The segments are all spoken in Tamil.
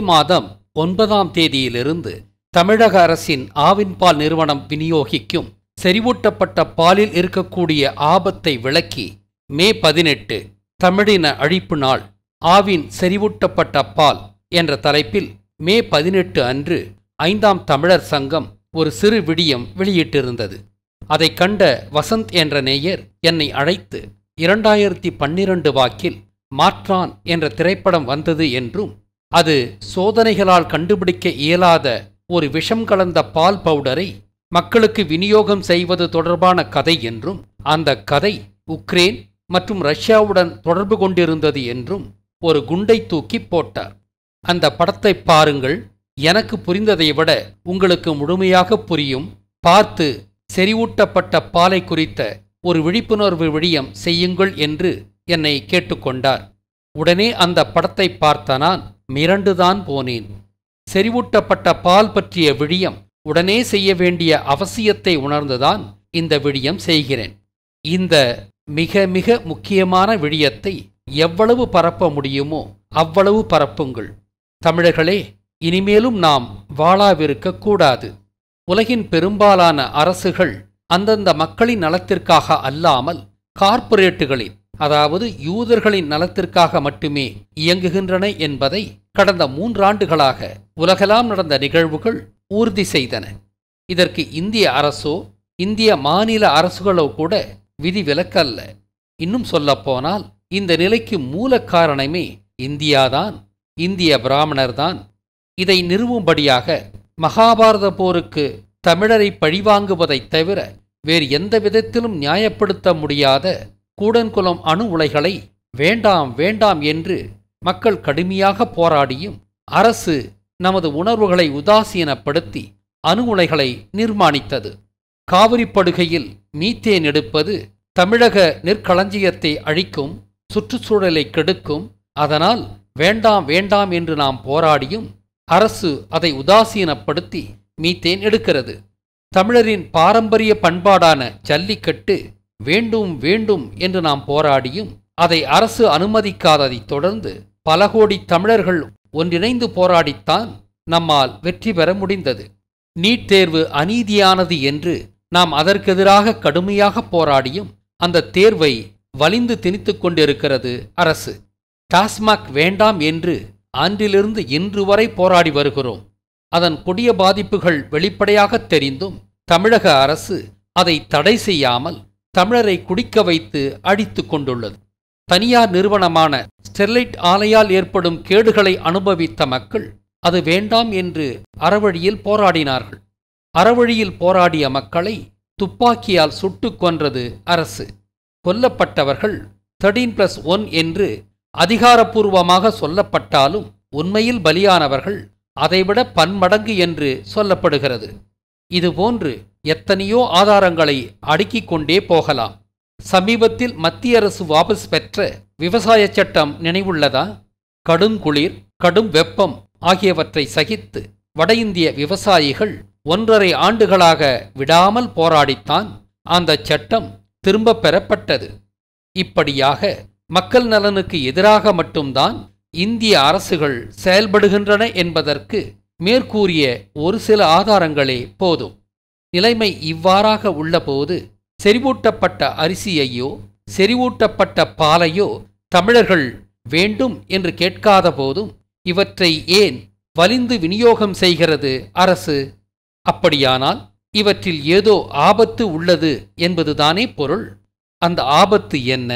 மாதம் ஒன்பதாம் தேதியிலிருந்து தமிழக அரசின் ஆவின்பால் நிறுவனம் விநியோகிக்கும் செறிவூட்டப்பட்ட பாலில் இருக்கக்கூடிய ஆபத்தை விளக்கி மே பதினெட்டு தமிழின அழிப்பு நாள் ஆவின் செறிவூட்டப்பட்ட பால் என்ற தலைப்பில் மே பதினெட்டு அன்று ஐந்தாம் தமிழர் சங்கம் ஒரு சிறு விடியம் வெளியிட்டிருந்தது அதைக் கண்ட வசந்த் என்ற நேயர் என்னை அழைத்து இரண்டாயிரத்தி பன்னிரண்டு வாக்கில் மாற்றான் என்ற திரைப்படம் வந்தது என்றும் அது சோதனைகளால் கண்டுபிடிக்க இயலாத ஒரு விஷம் கலந்த பால் பவுடரை மக்களுக்கு விநியோகம் செய்வது தொடர்பான கதை என்றும் அந்த கதை உக்ரைன் மற்றும் ரஷ்யாவுடன் தொடர்பு கொண்டிருந்தது என்றும் ஒரு குண்டை தூக்கி போட்டார் அந்த படத்தை பாருங்கள் எனக்கு புரிந்ததை விட உங்களுக்கு முழுமையாக புரியும் பார்த்து செறிவூட்டப்பட்ட பாலை குறித்த ஒரு விழிப்புணர்வு விடியம் செய்யுங்கள் என்று என்னை கேட்டுக்கொண்டார் உடனே அந்த படத்தை பார்த்த நான் மிரண்டுதான் போனேன் செறிவூட்டப்பட்ட பால் பற்றிய விடியம் உடனே செய்ய வேண்டிய அவசியத்தை உணர்ந்துதான் இந்த விடியம் செய்கிறேன் இந்த மிக மிக முக்கியமான விடியத்தை எவ்வளவு பரப்ப முடியுமோ அவ்வளவு பரப்புங்கள் தமிழர்களே இனிமேலும் நாம் வாழாவிருக்க கூடாது உலகின் பெரும்பாலான அரசுகள் அந்தந்த மக்களின் நலத்திற்காக அல்லாமல் கார்ப்பரேட்டுகளின் அதாவது யூதர்களின் நலத்திற்காக மட்டுமே இயங்குகின்றன என்பதை கடந்த மூன்றாண்டுகளாக உலகெல்லாம் நடந்த நிகழ்வுகள் உறுதி செய்தன இதற்கு இந்திய அரசோ இந்திய மாநில அரசுகளோ கூட விதிவிலக்கல்ல இன்னும் சொல்லப்போனால் இந்த நிலைக்கு மூல காரணமே இந்தியாதான் இந்திய பிராமணர்தான் இதை நிறுவும்படியாக மகாபாரத போருக்கு தமிழரை பழிவாங்குவதைத் தவிர வேறு எந்த விதத்திலும் நியாயப்படுத்த முடியாத கூடன்குளம் அணு உலைகளை வேண்டாம் வேண்டாம் என்று மக்கள் கடுமையாக போராடியும் அரசு நமது உணர்வுகளை உதாசீனப்படுத்தி அணு உலைகளை நிர்மாணித்தது காவிரி படுகையில் மீத்தேன் எடுப்பது தமிழக நெற்களஞ்சியத்தை அழிக்கும் சுற்றுச்சூழலை கெடுக்கும் அதனால் வேண்டாம் வேண்டாம் என்று நாம் போராடியும் அரசு அதை உதாசீனப்படுத்தி மீத்தேன் எடுக்கிறது தமிழரின் பாரம்பரிய பண்பாடான ஜல்லிக்கட்டு வேண்டும் வேண்டும் என்று நாம் போராடியும் அதை அரசு அனுமதிக்காததைத் தொடர்ந்து பல கோடி தமிழர்கள் ஒன்றிணைந்து போராடித்தான் நம்மால் வெற்றி பெற முடிந்தது நீட் தேர்வு அநீதியானது என்று நாம் அதற்கெதிராக கடுமையாக போராடியும் அந்த தேர்வை வலிந்து திணித்துக் கொண்டிருக்கிறது அரசு டாஸ்மாக் வேண்டாம் என்று அன்றிலிருந்து இன்று வரை போராடி வருகிறோம் அதன் கொடிய பாதிப்புகள் வெளிப்படையாக தெரிந்தும் தமிழக அரசு அதை தடை செய்யாமல் தமிழரை குடிக்க வைத்து அடித்து கொண்டுள்ளது தனியார் நிறுவனமான ஸ்டெர்லைட் ஆலையால் ஏற்படும் கேடுகளை அனுபவித்த மக்கள் அது வேண்டாம் என்று அறவழியில் போராடினார்கள் அறவழியில் போராடிய மக்களை துப்பாக்கியால் சுட்டுக் கொன்றது அரசு கொல்லப்பட்டவர்கள் தேர்டீன் பிளஸ் ஒன் என்று அதிகாரப்பூர்வமாக சொல்லப்பட்டாலும் உண்மையில் பலியானவர்கள் அதைவிட பன்மடங்கு என்று சொல்லப்படுகிறது இதுபோன்று எத்தனையோ ஆதாரங்களை அடுக்கிக் கொண்டே போகலாம் சமீபத்தில் மத்திய அரசு வாபஸ் பெற்ற விவசாய சட்டம் நினைவுள்ளதா கடுங்குளிர் கடும் வெப்பம் ஆகியவற்றை சகித்து வட இந்திய விவசாயிகள் ஒன்றரை ஆண்டுகளாக விடாமல் போராடித்தான் அந்த சட்டம் திரும்பப் பெறப்பட்டது இப்படியாக மக்கள் நலனுக்கு எதிராக மட்டும்தான் இந்திய அரசுகள் செயல்படுகின்றன என்பதற்கு மேற்கூறிய ஒரு சில ஆதாரங்களே போதும் நிலைமை இவ்வாறாக உள்ளபோது செறிவூட்டப்பட்ட அரிசியையோ செறிவூட்டப்பட்ட பாலையோ தமிழர்கள் வேண்டும் என்று கேட்காத போதும் இவற்றை ஏன் வலிந்து விநியோகம் செய்கிறது அரசு அப்படியானால் இவற்றில் ஏதோ ஆபத்து உள்ளது என்பதுதானே பொருள் அந்த ஆபத்து என்ன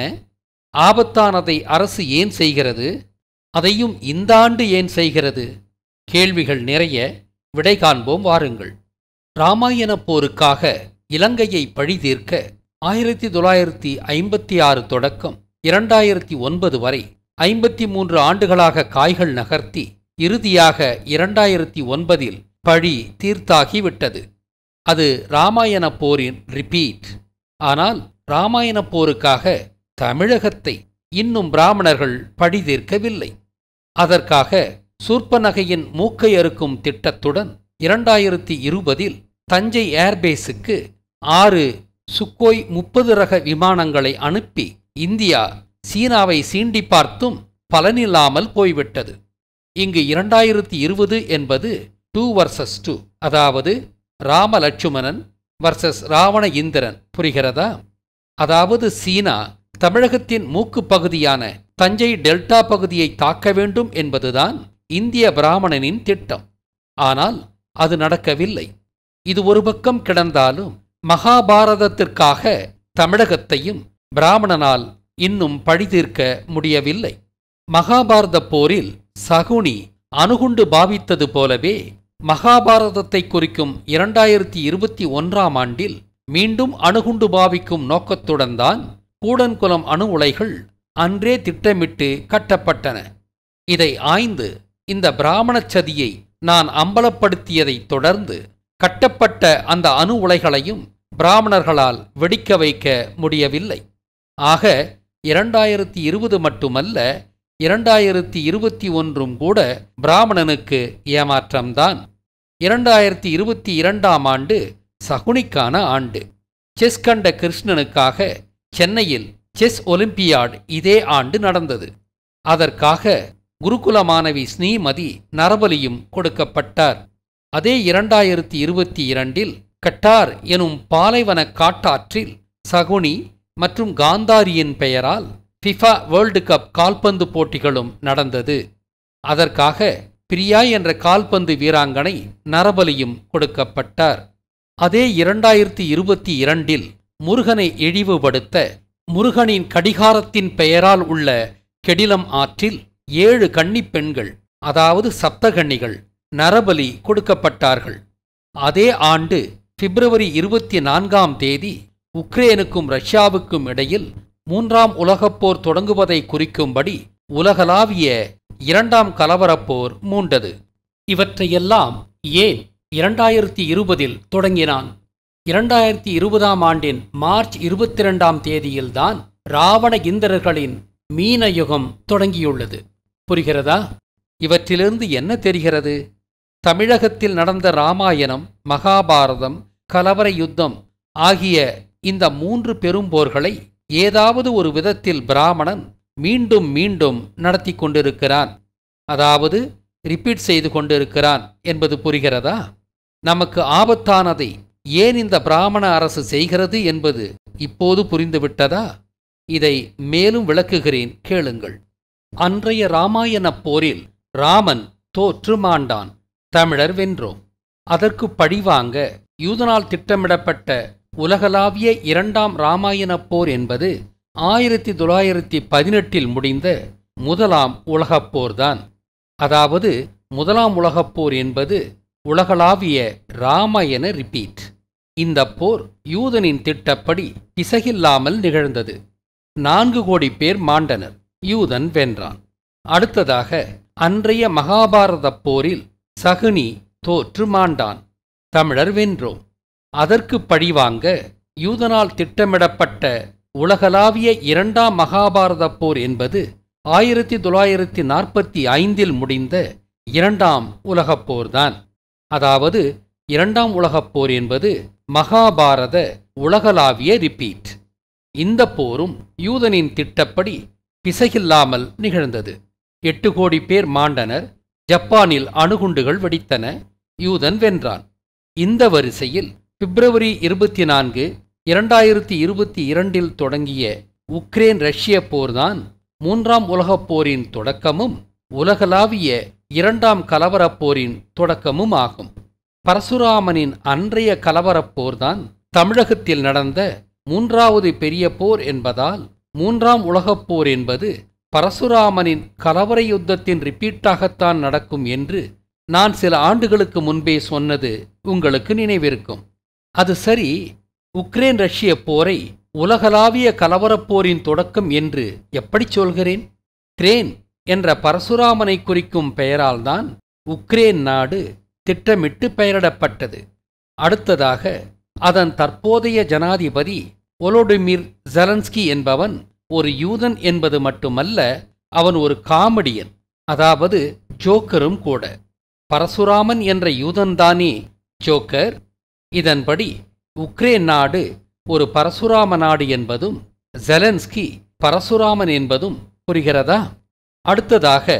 ஆபத்தானதை அரசு ஏன் செய்கிறது அதையும் இந்த ஆண்டு ஏன் செய்கிறது கேள்விகள் நிறைய விடை காண்போம் வாருங்கள் இராமாயண போருக்காக இலங்கையை பழிதீர்க்க ஆயிரத்தி தொள்ளாயிரத்தி ஐம்பத்தி ஆறு தொடக்கம் இரண்டாயிரத்தி ஒன்பது வரை ஐம்பத்தி மூன்று ஆண்டுகளாக காய்கள் நகர்த்தி இறுதியாக இரண்டாயிரத்தி ஒன்பதில் பழி தீர்த்தாகிவிட்டது அது இராமாயண போரின் ரிப்பீட் ஆனால் இராமாயண போருக்காக தமிழகத்தை இன்னும் பிராமணர்கள் பழி தீர்க்கவில்லை அதற்காக சூர்ப்பநகையின் மூக்கை அறுக்கும் திட்டத்துடன் இரண்டாயிரத்தி இருபதில் தஞ்சை ஏர்பேஸுக்கு ஆறு சுக்கோய் முப்பது ரக விமானங்களை அனுப்பி இந்தியா சீனாவை சீண்டி பார்த்தும் பலனில்லாமல் போய்விட்டது இங்கு இரண்டாயிரத்தி இருபது என்பது டூ வர்சஸ் டூ அதாவது ராம லட்சுமணன் வர்சஸ் ராவண இந்திரன் புரிகிறதா அதாவது சீனா தமிழகத்தின் மூக்கு பகுதியான தஞ்சை டெல்டா பகுதியை தாக்க வேண்டும் என்பதுதான் இந்திய பிராமணனின் திட்டம் ஆனால் அது நடக்கவில்லை இது ஒரு பக்கம் கிடந்தாலும் மகாபாரதத்திற்காக தமிழகத்தையும் பிராமணனால் இன்னும் பழிதீர்க்க முடியவில்லை மகாபாரத போரில் சகுனி அணுகுண்டு பாவித்தது போலவே மகாபாரதத்தை குறிக்கும் இரண்டாயிரத்தி இருபத்தி ஒன்றாம் ஆண்டில் மீண்டும் அணுகுண்டு பாவிக்கும் நோக்கத்துடன் தான் கூடன்குலம் அணு உலைகள் அன்றே திட்டமிட்டு கட்டப்பட்டன இதை ஆய்ந்து இந்த பிராமணச் சதியை நான் அம்பலப்படுத்தியதைத் தொடர்ந்து கட்டப்பட்ட அந்த அணு உலைகளையும் பிராமணர்களால் வெடிக்க வைக்க முடியவில்லை ஆக இரண்டாயிரத்தி இருபது மட்டுமல்ல இரண்டாயிரத்தி இருபத்தி ஒன்றும் கூட பிராமணனுக்கு ஏமாற்றம்தான் இரண்டாயிரத்தி இருபத்தி இரண்டாம் ஆண்டு சகுனிக்கான ஆண்டு செஸ் கண்ட கிருஷ்ணனுக்காக சென்னையில் செஸ் ஒலிம்பியாட் இதே ஆண்டு நடந்தது அதற்காக குருகுல மாணவி ஸ்ரீமதி நரபலியும் கொடுக்கப்பட்டார் அதே இரண்டாயிரத்தி இருபத்தி இரண்டில் கட்டார் எனும் பாலைவன காட்டாற்றில் சகுனி மற்றும் காந்தாரியின் பெயரால் ஃபிஃபா வேர்ல்டு கப் கால்பந்து போட்டிகளும் நடந்தது அதற்காக பிரியா என்ற கால்பந்து வீராங்கனை நரபலியும் கொடுக்கப்பட்டார் அதே இரண்டாயிரத்தி இருபத்தி இரண்டில் முருகனை இழிவுபடுத்த முருகனின் கடிகாரத்தின் பெயரால் உள்ள கெடிலம் ஆற்றில் ஏழு கன்னிப் பெண்கள் அதாவது சப்தகன்னிகள் நரபலி கொடுக்கப்பட்டார்கள் அதே ஆண்டு பிப்ரவரி இருபத்தி நான்காம் தேதி உக்ரேனுக்கும் ரஷ்யாவுக்கும் இடையில் மூன்றாம் உலகப் போர் தொடங்குவதை குறிக்கும்படி உலகளாவிய இரண்டாம் கலவரப் போர் மூண்டது இவற்றையெல்லாம் ஏன் இரண்டாயிரத்தி இருபதில் தொடங்கினான் இரண்டாயிரத்தி இருபதாம் ஆண்டின் மார்ச் இருபத்தி இரண்டாம் தேதியில்தான் ராவண இந்திரர்களின் மீன யுகம் தொடங்கியுள்ளது புரிகிறதா இவற்றிலிருந்து என்ன தெரிகிறது தமிழகத்தில் நடந்த ராமாயணம் மகாபாரதம் கலவர யுத்தம் ஆகிய இந்த மூன்று பெரும்போர்களை ஏதாவது ஒரு விதத்தில் பிராமணன் மீண்டும் மீண்டும் நடத்தி கொண்டிருக்கிறான் அதாவது ரிப்பீட் செய்து கொண்டிருக்கிறான் என்பது புரிகிறதா நமக்கு ஆபத்தானதை ஏன் இந்த பிராமண அரசு செய்கிறது என்பது இப்போது புரிந்துவிட்டதா இதை மேலும் விளக்குகிறேன் கேளுங்கள் அன்றைய இராமாயணப் போரில் ராமன் தோற்று மாண்டான் தமிழர் வென்றோம் அதற்கு பழிவாங்க யூதனால் திட்டமிடப்பட்ட உலகளாவிய இரண்டாம் இராமாயணப் போர் என்பது ஆயிரத்தி தொள்ளாயிரத்தி பதினெட்டில் முடிந்த முதலாம் உலகப் போர்தான் அதாவது முதலாம் உலகப் போர் என்பது உலகளாவிய ராமாயண ரிப்பீட் இந்த போர் யூதனின் திட்டப்படி பிசகில்லாமல் நிகழ்ந்தது நான்கு கோடி பேர் மாண்டனர் யூதன் வென்றான் அடுத்ததாக அன்றைய மகாபாரதப் போரில் சகுனி தோற்று மாண்டான் தமிழர் வென்றோம் அதற்கு பழிவாங்க யூதனால் திட்டமிடப்பட்ட உலகளாவிய இரண்டாம் மகாபாரதப் போர் என்பது ஆயிரத்தி தொள்ளாயிரத்தி நாற்பத்தி ஐந்தில் முடிந்த இரண்டாம் உலகப் போர்தான் அதாவது இரண்டாம் உலகப் போர் என்பது மகாபாரத உலகளாவிய ரிப்பீட் இந்த போரும் யூதனின் திட்டப்படி பிசகில்லாமல் நிகழ்ந்தது எட்டு கோடி பேர் மாண்டனர் ஜப்பானில் அணுகுண்டுகள் வெடித்தன யூதன் வென்றான் இந்த வரிசையில் பிப்ரவரி இருபத்தி நான்கு இரண்டாயிரத்தி இருபத்தி இரண்டில் தொடங்கிய உக்ரைன் ரஷ்ய போர்தான் மூன்றாம் உலகப் போரின் தொடக்கமும் உலகளாவிய இரண்டாம் கலவரப் போரின் தொடக்கமும் ஆகும் பரசுராமனின் அன்றைய கலவரப் போர்தான் தமிழகத்தில் நடந்த மூன்றாவது பெரிய போர் என்பதால் மூன்றாம் உலகப் போர் என்பது பரசுராமனின் கலவர யுத்தத்தின் ரிப்பீட்டாகத்தான் நடக்கும் என்று நான் சில ஆண்டுகளுக்கு முன்பே சொன்னது உங்களுக்கு நினைவிருக்கும் அது சரி உக்ரைன் ரஷ்ய போரை உலகளாவிய கலவரப் போரின் தொடக்கம் என்று எப்படி சொல்கிறேன் கிரேன் என்ற பரசுராமனை குறிக்கும் பெயரால்தான் உக்ரேன் நாடு திட்டமிட்டு பெயரிடப்பட்டது அடுத்ததாக அதன் தற்போதைய ஜனாதிபதி ஒலோடிமிர் ஜெலன்ஸ்கி என்பவன் ஒரு யூதன் என்பது மட்டுமல்ல அவன் ஒரு காமெடியன் அதாவது ஜோக்கரும் கூட பரசுராமன் என்ற யூதன்தானே ஜோக்கர் இதன்படி உக்ரேன் நாடு ஒரு பரசுராம நாடு என்பதும் ஜெலன்ஸ்கி பரசுராமன் என்பதும் புரிகிறதா அடுத்ததாக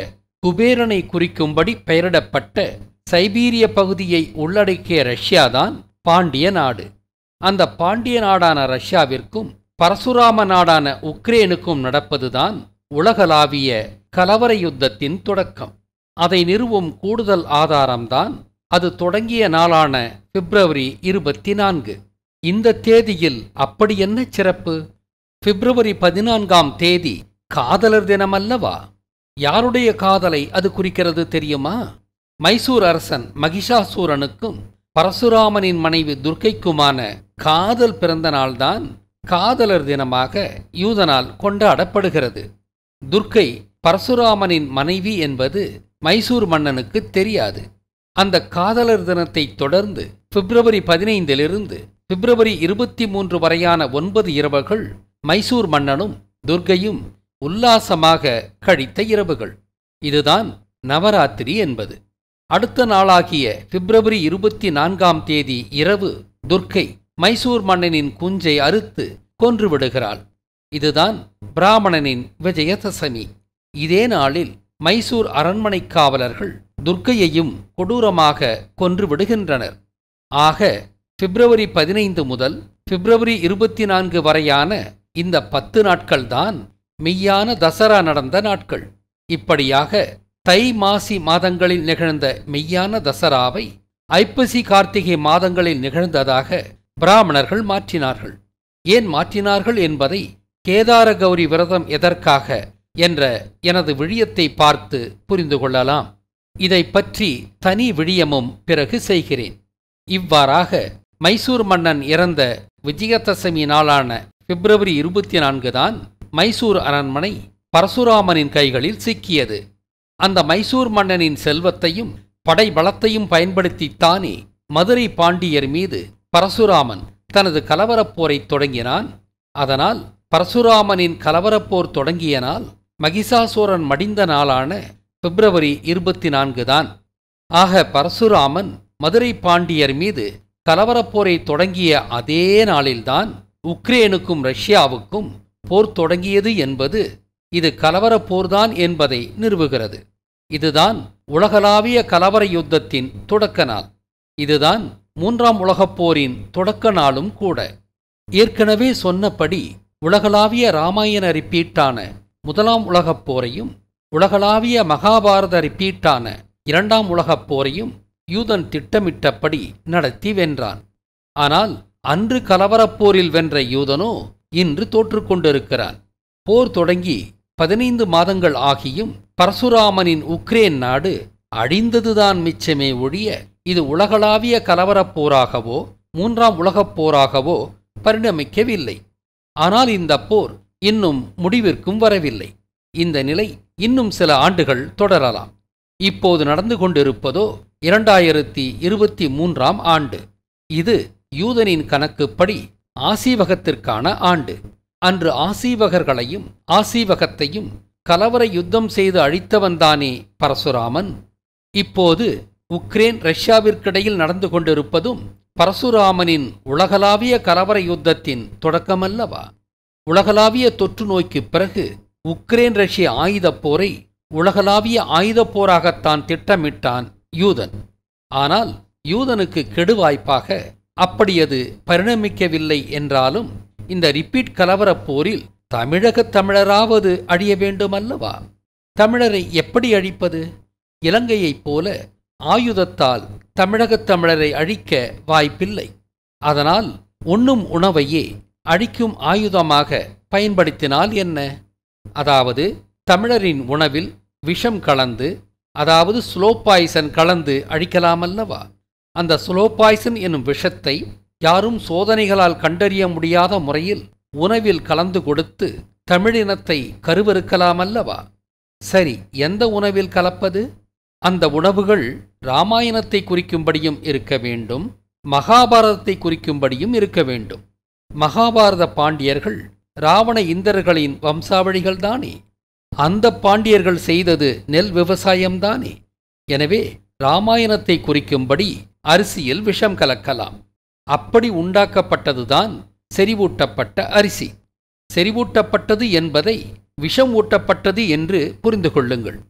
குபேரனை குறிக்கும்படி பெயரிடப்பட்ட சைபீரிய பகுதியை உள்ளடக்கிய ரஷ்யாதான் பாண்டிய நாடு அந்த பாண்டிய நாடான ரஷ்யாவிற்கும் பரசுராம நாடான உக்ரேனுக்கும் நடப்பதுதான் உலகளாவிய கலவர யுத்தத்தின் தொடக்கம் அதை நிறுவும் கூடுதல் ஆதாரம்தான் அது தொடங்கிய நாளான பிப்ரவரி இருபத்தி நான்கு இந்த தேதியில் அப்படி என்ன சிறப்பு பிப்ரவரி பதினான்காம் தேதி காதலர் தினமல்லவா யாருடைய காதலை அது குறிக்கிறது தெரியுமா மைசூர் அரசன் மகிஷாசூரனுக்கும் பரசுராமனின் மனைவி துர்க்கைக்குமான காதல் பிறந்த நாள்தான் காதலர் தினமாக யூதனால் கொண்டாடப்படுகிறது துர்க்கை பரசுராமனின் மனைவி என்பது மைசூர் மன்னனுக்கு தெரியாது அந்த காதலர் தினத்தை தொடர்ந்து பிப்ரவரி பதினைந்திலிருந்து பிப்ரவரி இருபத்தி மூன்று வரையான ஒன்பது இரவுகள் மைசூர் மன்னனும் துர்க்கையும் உல்லாசமாக கழித்த இரவுகள் இதுதான் நவராத்திரி என்பது அடுத்த நாளாகிய பிப்ரவரி இருபத்தி நான்காம் தேதி இரவு துர்க்கை மைசூர் மன்னனின் குஞ்சை அறுத்து கொன்று விடுகிறாள் இதுதான் பிராமணனின் விஜயதசமி இதே நாளில் மைசூர் அரண்மனை காவலர்கள் துர்க்கையையும் கொடூரமாக கொன்று விடுகின்றனர் ஆக பிப்ரவரி பதினைந்து முதல் பிப்ரவரி இருபத்தி நான்கு வரையான இந்த பத்து நாட்கள்தான் மெய்யான தசரா நடந்த நாட்கள் இப்படியாக தை மாசி மாதங்களில் நிகழ்ந்த மெய்யான தசராவை ஐப்பசி கார்த்திகை மாதங்களில் நிகழ்ந்ததாக பிராமணர்கள் மாற்றினார்கள் ஏன் மாற்றினார்கள் என்பதை கேதார கௌரி விரதம் எதற்காக என்ற எனது விழியத்தை பார்த்து புரிந்து கொள்ளலாம் இதை பற்றி தனி விழியமும் பிறகு செய்கிறேன் இவ்வாறாக மைசூர் மன்னன் இறந்த விஜயதசமி நாளான பிப்ரவரி இருபத்தி நான்கு தான் மைசூர் அரண்மனை பரசுராமனின் கைகளில் சிக்கியது அந்த மைசூர் மன்னனின் செல்வத்தையும் படைபலத்தையும் பயன்படுத்தித்தானே மதுரை பாண்டியர் மீது பரசுராமன் தனது கலவரப்போரைத் தொடங்கினான் அதனால் பரசுராமனின் கலவரப்போர் தொடங்கிய நாள் மகிஷாசூரன் மடிந்த நாளான பிப்ரவரி இருபத்தி நான்கு தான் ஆக பரசுராமன் மதுரை பாண்டியர் மீது கலவரப்போரை தொடங்கிய அதே நாளில்தான் உக்ரேனுக்கும் ரஷ்யாவுக்கும் போர் தொடங்கியது என்பது இது கலவரப் போர்தான் என்பதை நிறுவுகிறது இதுதான் உலகளாவிய கலவர யுத்தத்தின் தொடக்க நாள் இதுதான் மூன்றாம் உலகப் போரின் தொடக்க நாளும் கூட ஏற்கனவே சொன்னபடி உலகளாவிய இராமாயண ரிப்பீட்டான முதலாம் உலகப் போரையும் உலகளாவிய மகாபாரத ரிப்பீட்டான இரண்டாம் உலகப் போரையும் யூதன் திட்டமிட்டபடி நடத்தி வென்றான் ஆனால் அன்று கலவரப்போரில் வென்ற யூதனோ இன்று தோற்றுக் கொண்டிருக்கிறான் போர் தொடங்கி பதினைந்து மாதங்கள் ஆகியும் பரசுராமனின் உக்ரேன் நாடு அழிந்ததுதான் மிச்சமே ஒழிய இது உலகளாவிய கலவரப் போராகவோ மூன்றாம் உலகப் போராகவோ பரிணமிக்கவில்லை ஆனால் இந்த போர் இன்னும் முடிவிற்கும் வரவில்லை இந்த நிலை இன்னும் சில ஆண்டுகள் தொடரலாம் இப்போது நடந்து கொண்டிருப்பதோ இரண்டாயிரத்தி இருபத்தி மூன்றாம் ஆண்டு இது யூதனின் கணக்குப்படி ஆசீவகத்திற்கான ஆண்டு அன்று ஆசீவகர்களையும் ஆசீவகத்தையும் கலவர யுத்தம் செய்து அழித்தவன்தானே பரசுராமன் இப்போது உக்ரேன் ரஷ்யாவிற்கிடையில் நடந்து கொண்டிருப்பதும் பரசுராமனின் உலகளாவிய கலவர யுத்தத்தின் தொடக்கமல்லவா உலகளாவிய தொற்று நோய்க்குப் பிறகு உக்ரேன் ரஷ்ய ஆயுதப் போரை உலகளாவிய ஆயுதப் போராகத்தான் திட்டமிட்டான் யூதன் ஆனால் யூதனுக்கு கெடுவாய்ப்பாக அப்படி அது பரிணமிக்கவில்லை என்றாலும் இந்த ரிப்பீட் கலவரப் போரில் தமிழகத் தமிழராவது அழிய வேண்டுமல்லவா தமிழரை எப்படி அழிப்பது இலங்கையைப் போல ஆயுதத்தால் தமிழகத் தமிழரை அழிக்க வாய்ப்பில்லை அதனால் உண்ணும் உணவையே அழிக்கும் ஆயுதமாக பயன்படுத்தினால் என்ன அதாவது தமிழரின் உணவில் விஷம் கலந்து அதாவது ஸ்லோ பாய்சன் கலந்து அழிக்கலாமல்லவா அந்த ஸ்லோ பாய்சன் என்னும் விஷத்தை யாரும் சோதனைகளால் கண்டறிய முடியாத முறையில் உணவில் கலந்து கொடுத்து தமிழினத்தை கருவறுக்கலாமல்லவா சரி எந்த உணவில் கலப்பது அந்த உணவுகள் இராமாயணத்தை குறிக்கும்படியும் இருக்க வேண்டும் மகாபாரதத்தை குறிக்கும்படியும் இருக்க வேண்டும் மகாபாரத பாண்டியர்கள் ராவண இந்தர்களின் வம்சாவழிகள்தானே அந்த பாண்டியர்கள் செய்தது நெல் விவசாயம்தானே எனவே ராமாயணத்தை குறிக்கும்படி அரிசியில் விஷம் கலக்கலாம் அப்படி உண்டாக்கப்பட்டதுதான் செறிவூட்டப்பட்ட அரிசி செறிவூட்டப்பட்டது என்பதை விஷம் ஊட்டப்பட்டது என்று புரிந்து கொள்ளுங்கள்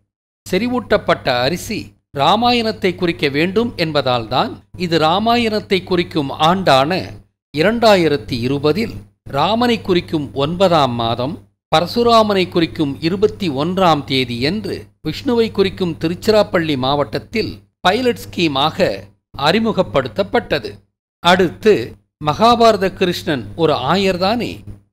செறிவூட்டப்பட்ட அரிசி ராமாயணத்தை குறிக்க வேண்டும் என்பதால்தான் இது ராமாயணத்தை குறிக்கும் ஆண்டான இரண்டாயிரத்தி இருபதில் ராமனை குறிக்கும் ஒன்பதாம் மாதம் பரசுராமனை குறிக்கும் இருபத்தி ஒன்றாம் தேதி என்று விஷ்ணுவை குறிக்கும் திருச்சிராப்பள்ளி மாவட்டத்தில் பைலட் ஸ்கீமாக அறிமுகப்படுத்தப்பட்டது அடுத்து மகாபாரத கிருஷ்ணன் ஒரு ஆயர்தானே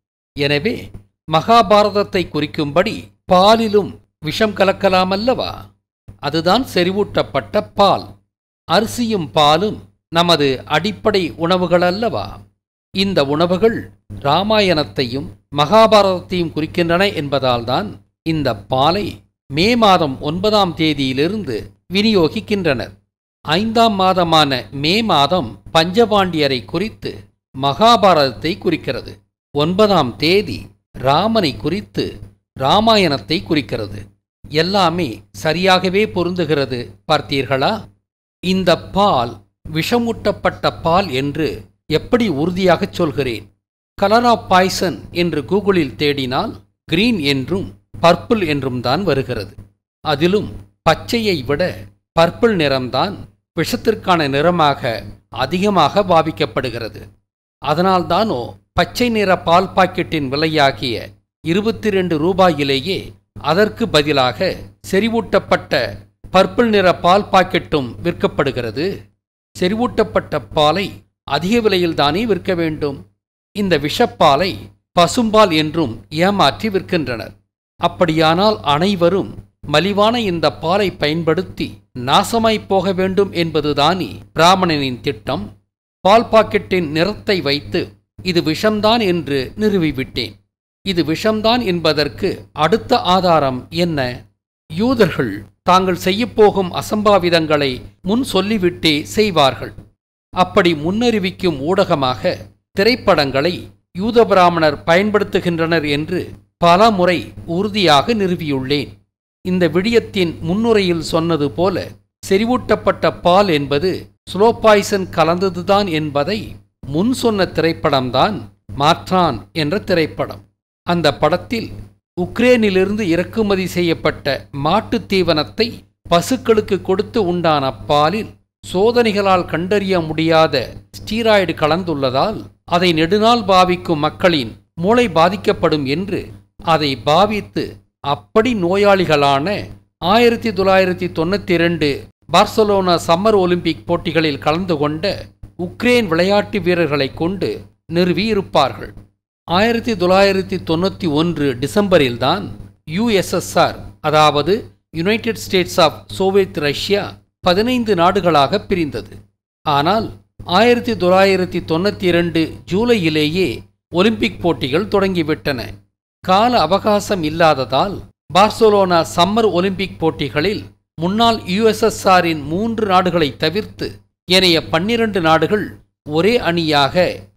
எனவே மகாபாரதத்தை குறிக்கும்படி பாலிலும் விஷம் கலக்கலாமல்லவா அதுதான் செறிவூட்டப்பட்ட பால் அரிசியும் பாலும் நமது அடிப்படை உணவுகள் அல்லவா இந்த உணவுகள் ராமாயணத்தையும் மகாபாரதத்தையும் குறிக்கின்றன என்பதால்தான் இந்த பாலை மே மாதம் ஒன்பதாம் தேதியிலிருந்து விநியோகிக்கின்றனர் ஐந்தாம் மாதமான மே மாதம் பஞ்சபாண்டியரை குறித்து மகாபாரதத்தை குறிக்கிறது ஒன்பதாம் தேதி ராமனை குறித்து ராமாயணத்தை குறிக்கிறது எல்லாமே சரியாகவே பொருந்துகிறது பார்த்தீர்களா இந்த பால் விஷமூட்டப்பட்ட பால் என்று எப்படி உறுதியாகச் சொல்கிறேன் கலர் ஆஃப் பாய்சன் என்று கூகுளில் தேடினால் கிரீன் என்றும் பர்பிள் என்றும் தான் வருகிறது அதிலும் பச்சையை விட பர்பிள் நிறம்தான் விஷத்திற்கான நிறமாக அதிகமாக பாவிக்கப்படுகிறது அதனால்தானோ பச்சை நிற பால் பாக்கெட்டின் விலையாகிய இருபத்தி ரெண்டு ரூபாயிலேயே அதற்கு பதிலாக செறிவூட்டப்பட்ட பர்பிள் நிற பால் பாக்கெட்டும் விற்கப்படுகிறது செறிவூட்டப்பட்ட பாலை அதிக விலையில்தானே விற்க வேண்டும் இந்த விஷப்பாலை பசும்பால் என்றும் ஏமாற்றி விற்கின்றனர் அப்படியானால் அனைவரும் மலிவான இந்த பாலை பயன்படுத்தி நாசமாய்ப் போக வேண்டும் என்பதுதானே பிராமணனின் திட்டம் பால் பாக்கெட்டின் நிறத்தை வைத்து இது விஷம்தான் என்று நிறுவிவிட்டேன் இது விஷம்தான் என்பதற்கு அடுத்த ஆதாரம் என்ன யூதர்கள் தாங்கள் செய்யப்போகும் அசம்பாவிதங்களை முன் சொல்லிவிட்டே செய்வார்கள் அப்படி முன்னறிவிக்கும் ஊடகமாக திரைப்படங்களை யூத பிராமணர் பயன்படுத்துகின்றனர் என்று பல முறை உறுதியாக நிறுவியுள்ளேன் இந்த விடியத்தின் முன்னுரையில் சொன்னது போல செறிவூட்டப்பட்ட பால் என்பது ஸ்லோ பாய்சன் கலந்ததுதான் என்பதை முன் சொன்ன திரைப்படம்தான் மாற்றான் என்ற திரைப்படம் அந்த படத்தில் உக்ரேனிலிருந்து இறக்குமதி செய்யப்பட்ட மாட்டுத் தீவனத்தை பசுக்களுக்கு கொடுத்து உண்டான பாலில் சோதனைகளால் கண்டறிய முடியாத ஸ்டீராய்டு கலந்துள்ளதால் அதை நெடுநாள் பாவிக்கும் மக்களின் மூளை பாதிக்கப்படும் என்று அதை பாவித்து அப்படி நோயாளிகளான ஆயிரத்தி தொள்ளாயிரத்தி தொண்ணூத்தி இரண்டு பார்சலோனா சம்மர் ஒலிம்பிக் போட்டிகளில் கலந்து கொண்ட உக்ரேன் விளையாட்டு வீரர்களை கொண்டு நிறுவியிருப்பார்கள் ஆயிரத்தி தொள்ளாயிரத்தி தொண்ணூற்றி ஒன்று டிசம்பரில்தான் யுஎஸ்எஸ்ஆர் அதாவது United States of Soviet Russia பதினைந்து நாடுகளாக பிரிந்தது ஆனால் ஆயிரத்தி தொள்ளாயிரத்தி தொண்ணூற்றி இரண்டு ஜூலையிலேயே ஒலிம்பிக் போட்டிகள் தொடங்கிவிட்டன கால அவகாசம் இல்லாததால் பார்சலோனா சம்மர் ஒலிம்பிக் போட்டிகளில் முன்னாள் யுஎஸ்எஸ்ஆரின் மூன்று நாடுகளை தவிர்த்து ஏனைய பன்னிரண்டு நாடுகள் ஒரே அணியாக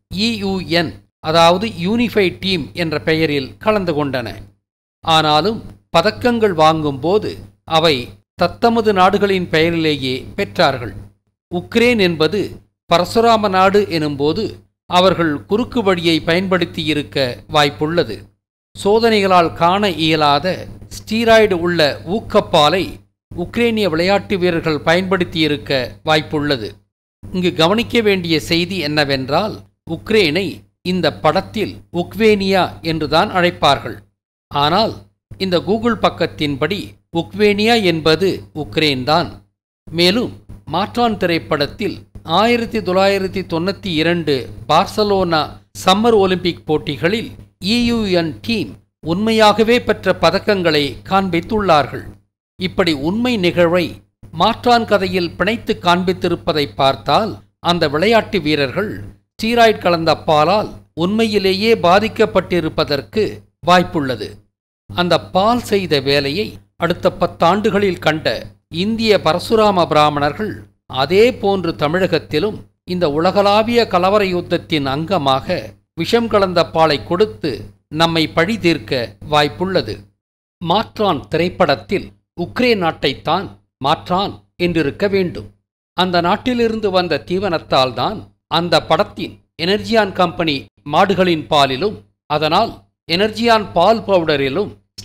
இயுஎன் அதாவது யூனிஃபைட் டீம் என்ற பெயரில் கலந்து கொண்டன ஆனாலும் பதக்கங்கள் வாங்கும்போது அவை தத்தமது நாடுகளின் பெயரிலேயே பெற்றார்கள் உக்ரேன் என்பது பரசுராம நாடு எனும்போது அவர்கள் குறுக்கு வழியை பயன்படுத்தியிருக்க வாய்ப்புள்ளது சோதனைகளால் காண இயலாத ஸ்டீராய்டு உள்ள ஊக்கப்பாலை உக்ரேனிய விளையாட்டு வீரர்கள் பயன்படுத்தியிருக்க வாய்ப்புள்ளது இங்கு கவனிக்க வேண்டிய செய்தி என்னவென்றால் உக்ரேனை இந்த படத்தில் உக்வேனியா என்றுதான் அழைப்பார்கள் ஆனால் இந்த கூகுள் பக்கத்தின்படி உக்வேனியா என்பது உக்ரைன் தான் மேலும் மாற்றான் திரைப்படத்தில் ஆயிரத்தி தொள்ளாயிரத்தி தொண்ணூற்றி இரண்டு பார்சலோனா சம்மர் ஒலிம்பிக் போட்டிகளில் இயுஎன் டீம் உண்மையாகவே பெற்ற பதக்கங்களை காண்பித்துள்ளார்கள் இப்படி உண்மை நிகழ்வை மாற்றான் கதையில் பிணைத்து காண்பித்திருப்பதை பார்த்தால் அந்த விளையாட்டு வீரர்கள் ஸ்டீராய்ட் கலந்த பாலால் உண்மையிலேயே பாதிக்கப்பட்டிருப்பதற்கு வாய்ப்புள்ளது அந்த பால் செய்த வேலையை அடுத்த பத்தாண்டுகளில் கண்ட இந்திய பரசுராம பிராமணர்கள் அதே போன்று தமிழகத்திலும் இந்த உலகளாவிய கலவர யுத்தத்தின் அங்கமாக விஷம் கலந்த பாலை கொடுத்து நம்மை பழி தீர்க்க வாய்ப்புள்ளது மாற்றான் திரைப்படத்தில் உக்ரைன் நாட்டைத்தான் மாற்றான் என்றிருக்க வேண்டும் அந்த நாட்டிலிருந்து வந்த தீவனத்தால் தான் அந்த படத்தின் எனர்ஜியான் கம்பெனி மாடுகளின் பாலிலும் அதனால் எனர்ஜியான் பால் பவுடரிலும்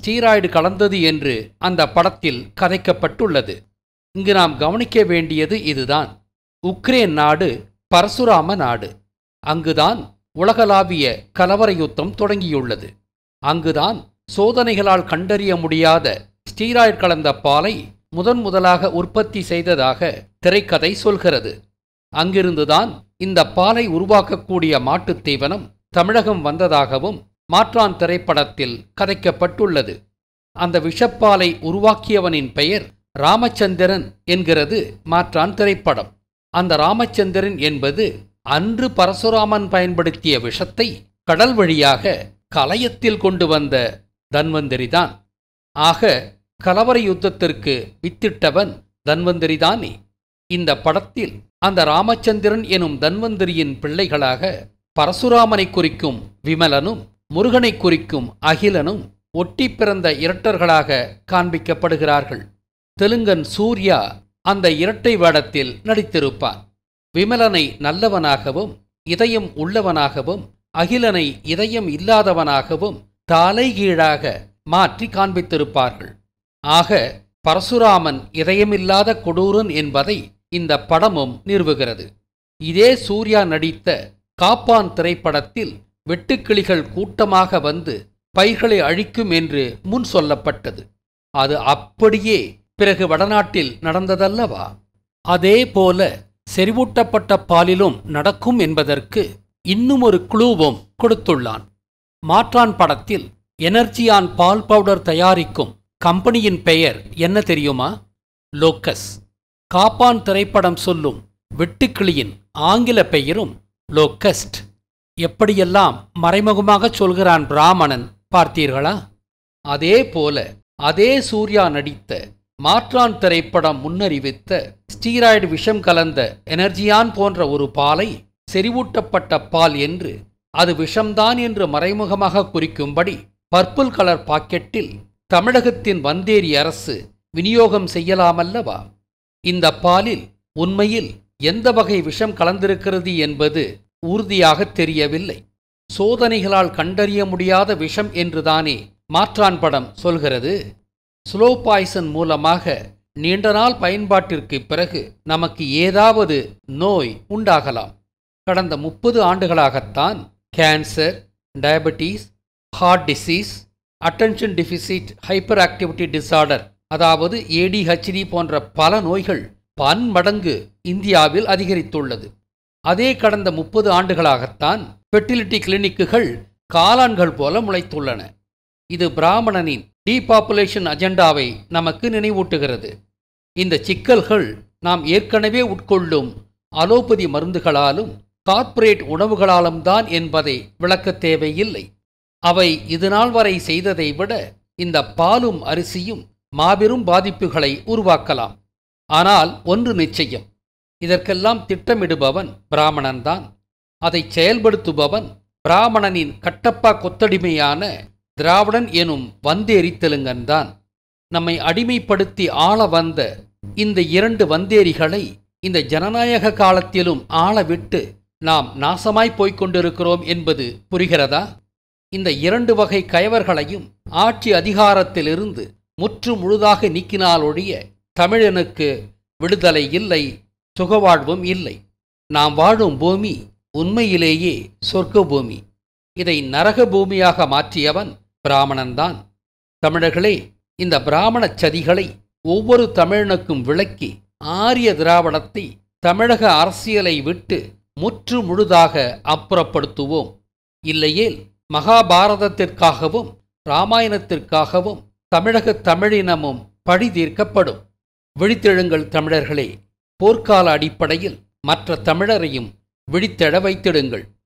ஸ்டீராய்டு கலந்தது என்று அந்த படத்தில் கதைக்கப்பட்டுள்ளது இங்கு நாம் கவனிக்க வேண்டியது இதுதான் உக்ரேன் நாடு பரசுராம நாடு அங்குதான் உலகளாவிய கலவர யுத்தம் தொடங்கியுள்ளது அங்குதான் சோதனைகளால் கண்டறிய முடியாத ஸ்டீராய்டு கலந்த பாலை முதன் முதலாக உற்பத்தி செய்ததாக திரைக்கதை சொல்கிறது அங்கிருந்துதான் இந்த பாலை உருவாக்கக்கூடிய மாட்டுத் தீவனம் தமிழகம் வந்ததாகவும் மாற்றான் திரைப்படத்தில் கதைக்கப்பட்டுள்ளது அந்த விஷப்பாலை உருவாக்கியவனின் பெயர் ராமச்சந்திரன் என்கிறது மாற்றான் திரைப்படம் அந்த ராமச்சந்திரன் என்பது அன்று பரசுராமன் பயன்படுத்திய விஷத்தை கடல் வழியாக கலயத்தில் கொண்டு வந்த தன்வந்தரிதான் ஆக கலவர யுத்தத்திற்கு வித்திட்டவன் தன்வந்தரிதானே இந்த படத்தில் அந்த ராமச்சந்திரன் எனும் தன்வந்தரியின் பிள்ளைகளாக பரசுராமனை குறிக்கும் விமலனும் முருகனை குறிக்கும் அகிலனும் ஒட்டி பிறந்த இரட்டர்களாக காண்பிக்கப்படுகிறார்கள் தெலுங்கன் சூர்யா அந்த இரட்டை வேடத்தில் நடித்திருப்பான் விமலனை நல்லவனாகவும் இதயம் உள்ளவனாகவும் அகிலனை இதயம் இல்லாதவனாகவும் தலைகீழாக மாற்றி காண்பித்திருப்பார்கள் ஆக பரசுராமன் இதயமில்லாத கொடூரன் என்பதை இந்த படமும் நிறுவுகிறது இதே சூர்யா நடித்த காப்பான் திரைப்படத்தில் வெட்டுக்கிளிகள் கூட்டமாக வந்து பயிர்களை அழிக்கும் என்று முன் சொல்லப்பட்டது அது அப்படியே பிறகு வடநாட்டில் நடந்ததல்லவா அதே போல செறிவூட்டப்பட்ட பாலிலும் நடக்கும் என்பதற்கு இன்னும் ஒரு குழுவும் கொடுத்துள்ளான் மாற்றான் படத்தில் எனர்ஜியான் பால் பவுடர் தயாரிக்கும் கம்பெனியின் பெயர் என்ன தெரியுமா லோக்கஸ் காப்பான் திரைப்படம் சொல்லும் வெட்டுக்கிளியின் ஆங்கில பெயரும் லோக்கஸ்ட் எப்படியெல்லாம் மறைமுகமாக சொல்கிறான் பிராமணன் பார்த்தீர்களா அதே போல அதே சூர்யா நடித்த மாற்றான் திரைப்படம் முன்னறிவித்த ஸ்டீராய்டு விஷம் கலந்த எனர்ஜியான் போன்ற ஒரு பாலை செறிவூட்டப்பட்ட பால் என்று அது விஷம்தான் என்று மறைமுகமாக குறிக்கும்படி பர்பிள் கலர் பாக்கெட்டில் தமிழகத்தின் வந்தேரி அரசு விநியோகம் செய்யலாமல்லவா இந்த பாலில் உண்மையில் எந்த வகை விஷம் கலந்திருக்கிறது என்பது உறுதியாக தெரியவில்லை சோதனைகளால் கண்டறிய முடியாத விஷம் என்றுதானே மாற்றான் படம் சொல்கிறது ஸ்லோ பாய்சன் மூலமாக நீண்ட நாள் பயன்பாட்டிற்கு பிறகு நமக்கு ஏதாவது நோய் உண்டாகலாம் கடந்த முப்பது ஆண்டுகளாகத்தான் cancer diabetes heart disease attention deficit hyperactivity disorder அதாவது ஏடிஹெச்டி போன்ற பல நோய்கள் பன்மடங்கு இந்தியாவில் அதிகரித்துள்ளது அதே கடந்த முப்பது ஆண்டுகளாகத்தான் ஃபெர்டிலிட்டி கிளினிக்குகள் காளான்கள் போல முளைத்துள்ளன இது பிராமணனின் டீபாப்புலேஷன் அஜெண்டாவை நமக்கு நினைவூட்டுகிறது இந்த சிக்கல்கள் நாம் ஏற்கனவே உட்கொள்ளும் அலோபதி மருந்துகளாலும் கார்ப்பரேட் உணவுகளாலும் தான் என்பதை விளக்கத் தேவையில்லை அவை இதுநாள் வரை செய்ததை விட இந்த பாலும் அரிசியும் மாபெரும் பாதிப்புகளை உருவாக்கலாம் ஆனால் ஒன்று நிச்சயம் இதற்கெல்லாம் திட்டமிடுபவன் பிராமணன்தான் அதை செயல்படுத்துபவன் பிராமணனின் கட்டப்பா கொத்தடிமையான திராவிடன் எனும் வந்தேரி தெலுங்கன்தான் நம்மை அடிமைப்படுத்தி ஆள வந்த இந்த இரண்டு வந்தேரிகளை இந்த ஜனநாயக காலத்திலும் ஆள விட்டு நாம் நாசமாய் போய்க் கொண்டிருக்கிறோம் என்பது புரிகிறதா இந்த இரண்டு வகை கயவர்களையும் ஆட்சி அதிகாரத்திலிருந்து முற்று முழுதாக நீக்கினாலொழிய தமிழனுக்கு விடுதலை இல்லை சுகவாழ்வும் இல்லை நாம் வாழும் பூமி உண்மையிலேயே சொர்க்க பூமி இதை நரக பூமியாக மாற்றியவன் பிராமணன்தான் தமிழர்களே இந்த பிராமணச் சதிகளை ஒவ்வொரு தமிழனுக்கும் விளக்கி ஆரிய திராவிடத்தை தமிழக அரசியலை விட்டு முற்று முழுதாக அப்புறப்படுத்துவோம் இல்லையேல் மகாபாரதத்திற்காகவும் இராமாயணத்திற்காகவும் தமிழக தமிழினமும் பழி தீர்க்கப்படும் விழித்தெழுங்கள் தமிழர்களே போர்க்கால அடிப்படையில் மற்ற தமிழரையும் விழித்தெழ வைத்திடுங்கள்